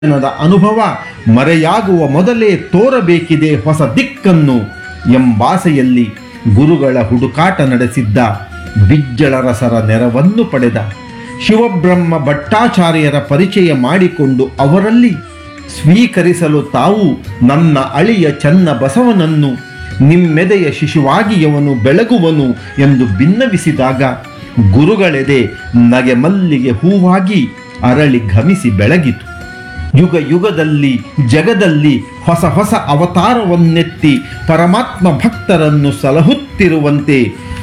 ಜನದ ಅನುಭವ ಮರೆಯಾಗುವ ಮೊದಲೇ ತೋರಬೇಕಿದೆ ಹೊಸ ದಿಕ್ಕನ್ನು ಎಂಬಾಸೆಯಲ್ಲಿ ಗುರುಗಳ ಹುಡುಕಾಟ ನಡೆಸಿದ್ದ ಬಿಜ್ಜಳರಸರ ನೆರವನ್ನು ಪಡೆದ ಶಿವಬ್ರಹ್ಮ ಭಟ್ಟಾಚಾರ್ಯರ ಪರಿಚಯ ಮಾಡಿಕೊಂಡು ಅವರಲ್ಲಿ ಸ್ವೀಕರಿಸಲು ತಾವು ನನ್ನ ಅಳಿಯ ಚನ್ನ ಬಸವನನ್ನು ನಿಮ್ಮೆದೆಯ ಶಿಶುವಾಗಿಯವನು ಬೆಳಗುವನು ಎಂದು ಭಿನ್ನವಿಸಿದಾಗ ಗುರುಗಳೆದೆ ನಗೆ ಮಲ್ಲಿಗೆ ಹೂವಾಗಿ ಅರಳಿ ಘಮಿಸಿ ಬೆಳಗಿತು ಯುಗ ಯುಗದಲ್ಲಿ ಜಗದಲ್ಲಿ ಹೊಸ ಹೊಸ ಅವತಾರವನ್ನೆತ್ತಿ ಪರಮಾತ್ಮ ಭಕ್ತರನ್ನು ಸಲಹುತ್ತಿರುವಂತೆ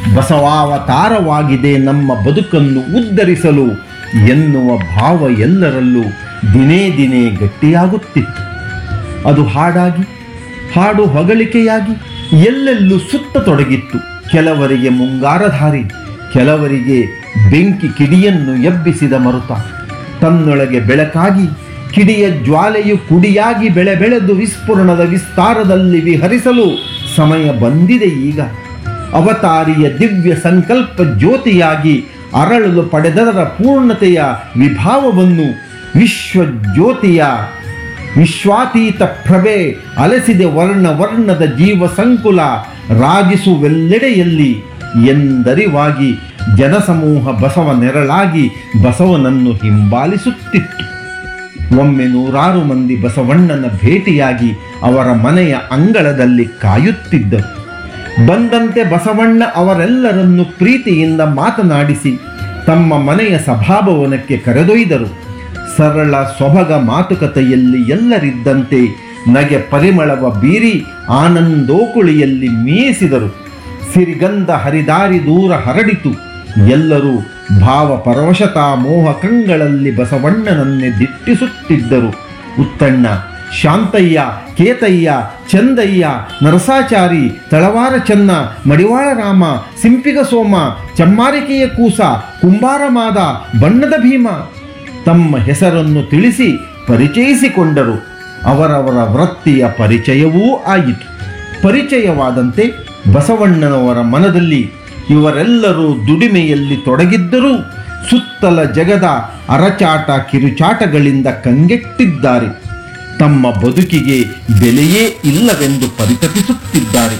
ಬಸವಾವತಾರವಾಗಿದೆ ನಮ್ಮ ಬದುಕನ್ನು ಉದ್ಧರಿಸಲು ಎನ್ನುವ ಭಾವ ಎಲ್ಲರಲ್ಲೂ ದಿನೇ ದಿನೇ ಗಟ್ಟಿಯಾಗುತ್ತಿತ್ತು ಅದು ಹಾಡಾಗಿ ಹಾಡು ಹೊಗಳಿಕೆಯಾಗಿ ಎಲ್ಲೆಲ್ಲೂ ಸುತ್ತತೊಡಗಿತ್ತು ಕೆಲವರಿಗೆ ಮುಂಗಾರಧಾರಿ ಕೆಲವರಿಗೆ ಬೆಂಕಿ ಕಿಡಿಯನ್ನು ಎಬ್ಬಿಸಿದ ಮರುತ ತನ್ನೊಳಗೆ ಬೆಳಕಾಗಿ ಕಿಡಿಯ ಜ್ವಾಲೆಯು ಕುಡಿಯಾಗಿ ಬೆಳೆ ಬೆಳೆದು ವಿಸ್ಫುರಣದ ವಿಸ್ತಾರದಲ್ಲಿ ವಿಹರಿಸಲು ಸಮಯ ಬಂದಿದೆ ಈಗ ಅವತಾರಿಯ ದಿವ್ಯ ಸಂಕಲ್ಪ ಜ್ಯೋತಿಯಾಗಿ ಅರಳಲು ಪಡೆದರ ಪೂರ್ಣತೆಯ ವಿಭಾವವನ್ನು ವಿಶ್ವ ಜ್ಯೋತಿಯ ವಿಶ್ವಾತೀತ ಪ್ರಭೆ ಅಲಸಿದೆ ವರ್ಣ ವರ್ಣದ ಜೀವ ಸಂಕುಲ ರಾಗಿಸುವೆಲ್ಲೆಡೆಯಲ್ಲಿ ಎಂದರಿವಾಗಿ ಜನಸಮೂಹ ಬಸವ ನೆರಳಾಗಿ ಬಸವನನ್ನು ಹಿಂಬಾಲಿಸುತ್ತಿತ್ತು ಒಮ್ಮೆ ನೂರಾರು ಮಂದಿ ಬಸವಣ್ಣನ ಭೇಟಿಯಾಗಿ ಅವರ ಮನೆಯ ಅಂಗಳದಲ್ಲಿ ಕಾಯುತ್ತಿದ್ದರು ಬಂದಂತೆ ಬಸವಣ್ಣ ಅವರೆಲ್ಲರನ್ನು ಪ್ರೀತಿಯಿಂದ ಮಾತನಾಡಿಸಿ ತಮ್ಮ ಮನೆಯ ಸಭಾಭವನಕ್ಕೆ ಕರೆದೊಯ್ದರು ಸರಳ ಸೊಬಗ ಮಾತುಕತೆಯಲ್ಲಿ ಎಲ್ಲರಿದ್ದಂತೆ ನಗೆ ಪರಿಮಳವ ಬೀರಿ ಆನಂದೋಕುಳಿಯಲ್ಲಿ ಮೀಸಿದರು ಸಿರಿಗಂಧ ಹರಿದಾರಿ ದೂರ ಹರಡಿತು ಎಲ್ಲರೂ ಭಾವ ಪರವಶತಾ ಮೋಹ ಕಂಗಳಲ್ಲಿ ಬಸವಣ್ಣನನ್ನೇ ದಿಟ್ಟಿಸುತ್ತಿದ್ದರು ಉತ್ತಣ್ಣ ಶಾಂತಯ್ಯ ಕೇತಯ್ಯ ಚಂದಯ್ಯ ನರಸಾಚಾರಿ ತಳವಾರ ಚೆನ್ನ ಮಡಿವಾಳ ರಾಮ ಸಿಂಪಿಗ ಸೋಮ ಚಮ್ಮಾರಿಕೆಯ ಕೂಸ ಕುಂಬಾರಮಾದ ಬಣ್ಣದ ಭೀಮ ತಮ್ಮ ಹೆಸರನ್ನು ತಿಳಿಸಿ ಪರಿಚಯಿಸಿಕೊಂಡರು ಅವರವರ ವೃತ್ತಿಯ ಪರಿಚಯವೂ ಆಯಿತು ಪರಿಚಯವಾದಂತೆ ಬಸವಣ್ಣನವರ ಮನದಲ್ಲಿ ಇವರೆಲ್ಲರೂ ದುಡಿಮೆಯಲ್ಲಿ ತೊಡಗಿದ್ದರೂ ಸುತ್ತಲ ಜಗದ ಅರಚಾಟ ಕಿರುಚಾಟಗಳಿಂದ ಕಂಗೆಟ್ಟಿದ್ದಾರೆ ತಮ್ಮ ಬದುಕಿಗೆ ಬೆಲೆಯೇ ಇಲ್ಲವೆಂದು ಪರಿತಪಿಸುತ್ತಿದ್ದಾರೆ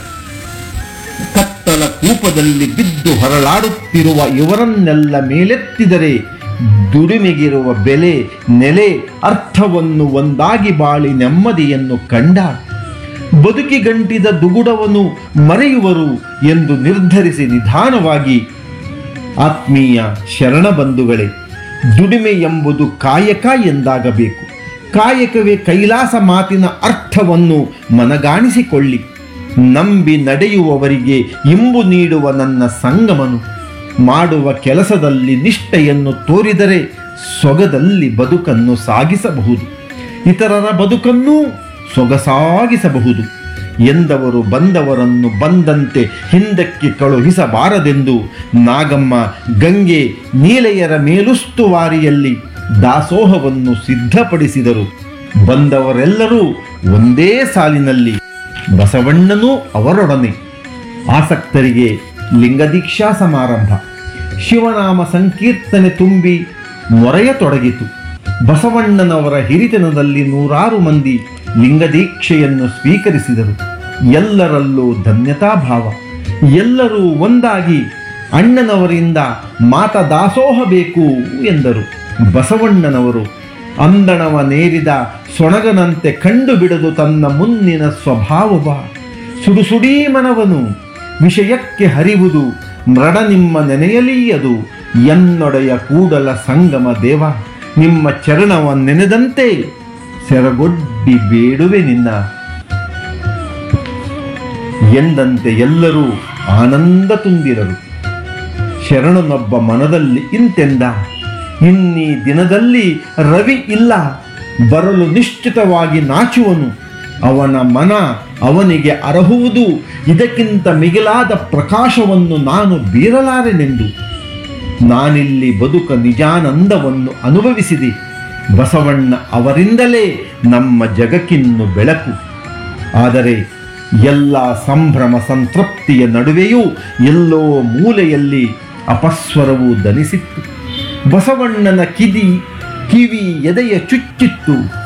ಕತ್ತಲ ಕೂಪದಲ್ಲಿ ಬಿದ್ದು ಹೊರಳಾಡುತ್ತಿರುವ ಇವರನ್ನೆಲ್ಲ ಮೇಲೆತ್ತಿದರೆ ದುಡಿಮೆಗಿರುವ ಬೆಲೆ ನೆಲೆ ಅರ್ಥವನ್ನು ಒಂದಾಗಿ ಬಾಳಿ ನೆಮ್ಮದಿಯನ್ನು ಕಂಡ ಬದುಕಿಗಂಟಿದ ದುಗುಡವನ್ನು ಮರೆಯುವರು ಎಂದು ನಿರ್ಧರಿಸಿ ನಿಧಾನವಾಗಿ ಆತ್ಮೀಯ ಶರಣ ಬಂಧುಗಳೇ ದುಡಿಮೆ ಎಂಬುದು ಕಾಯಕ ಎಂದಾಗಬೇಕು ಕಾಯಕವೇ ಕೈಲಾಸ ಮಾತಿನ ಅರ್ಥವನ್ನು ಮನಗಾಣಿಸಿಕೊಳ್ಳಿ ನಂಬಿ ನಡೆಯುವವರಿಗೆ ಇಂಬು ನೀಡುವ ನನ್ನ ಸಂಗಮನು ಮಾಡುವ ಕೆಲಸದಲ್ಲಿ ನಿಷ್ಠೆಯನ್ನು ತೋರಿದರೆ ಸೊಗದಲ್ಲಿ ಬದುಕನ್ನು ಸಾಗಿಸಬಹುದು ಇತರರ ಬದುಕನ್ನೂ ಸೊಗಸಾಗಿಸಬಹುದು ಎಂದವರು ಬಂದವರನ್ನು ಬಂದಂತೆ ಹಿಂದಕ್ಕೆ ಕಳುಹಿಸಬಾರದೆಂದು ನಾಗಮ್ಮ ಗಂಗೆ ನೀಲೆಯರ ಮೇಲುಸ್ತುವಾರಿಯಲ್ಲಿ ದಾಸೋಹವನ್ನು ಸಿದ್ಧಪಡಿಸಿದರು ಬಂದವರೆಲ್ಲರೂ ಒಂದೇ ಸಾಲಿನಲ್ಲಿ ಬಸವಣ್ಣನೂ ಅವರೊಡನೆ ಆಸಕ್ತರಿಗೆ ಲಿಂಗದೀಕ್ಷಾ ಸಮಾರಂಭ ಶಿವನಾಮ ಸಂಕೀರ್ತನೆ ತುಂಬಿ ಮೊರೆಯತೊಡಗಿತು ಬಸವಣ್ಣನವರ ಹಿರಿತನದಲ್ಲಿ ನೂರಾರು ಮಂದಿ ಲಿಂಗದೀಕ್ಷೆಯನ್ನು ಸ್ವೀಕರಿಸಿದರು ಎಲ್ಲರಲ್ಲೂ ಧನ್ಯತಾಭಾವ ಎಲ್ಲರೂ ಒಂದಾಗಿ ಅಣ್ಣನವರಿಂದ ಮಾತ ದಾಸೋಹ ಬೇಕು ಎಂದರು ಬಸವಣ್ಣನವರು ಅಂದಣವ ನೇರಿದ ಸೊಣಗನಂತೆ ಕಂಡು ಬಿಡದು ತನ್ನ ಮುನ್ನಿನ ಸ್ವಭಾವವ ಸುಡುಸುಡೀ ಮನವನು ವಿಷಯಕ್ಕೆ ಹರಿವುದು ಮೃಡ ನಿಮ್ಮ ನೆನೆಯಲೀಯದು ಎನ್ನೊಡೆಯ ಕೂಡಲ ಸಂಗಮ ದೇವ ನಿಮ್ಮ ಚರಣವ ನೆನೆದಂತೆ ಸೆರಗೊಡ್ಡಿ ಬೇಡುವೆ ನಿನ್ನ ಎಂದಂತೆ ಎಲ್ಲರೂ ಆನಂದ ತುಂಬಿರರು ಶರಣನೊಬ್ಬ ಮನದಲ್ಲಿ ಇಂತೆಂದ ಇನ್ನೀ ದಿನದಲ್ಲಿ ರವಿ ಇಲ್ಲ ಬರಲು ನಿಶ್ಚಿತವಾಗಿ ನಾಚುವನು ಅವನ ಮನ ಅವನಿಗೆ ಅರಹುವುದು ಇದಕ್ಕಿಂತ ಮಿಗಿಲಾದ ಪ್ರಕಾಶವನ್ನು ನಾನು ಬೀರಲಾರೆನೆಂದು ನಾನಿಲ್ಲಿ ಬದುಕ ನಿಜಾನಂದವನ್ನು ಅನುಭವಿಸಿದೆ ಬಸವಣ್ಣ ಅವರಿಂದಲೇ ನಮ್ಮ ಜಗಕ್ಕಿನ್ನು ಬೆಳಕು ಆದರೆ ಎಲ್ಲ ಸಂಭ್ರಮ ಸಂತೃಪ್ತಿಯ ನಡುವೆಯೂ ಎಲ್ಲೋ ಮೂಲೆಯಲ್ಲಿ ಅಪಸ್ವರವು ದನಿಸಿತ್ತು ಬಸವಣ್ಣನ ಕಿದಿ ಕಿವಿ ಎದೆಯ ಚುಚ್ಚಿತ್ತು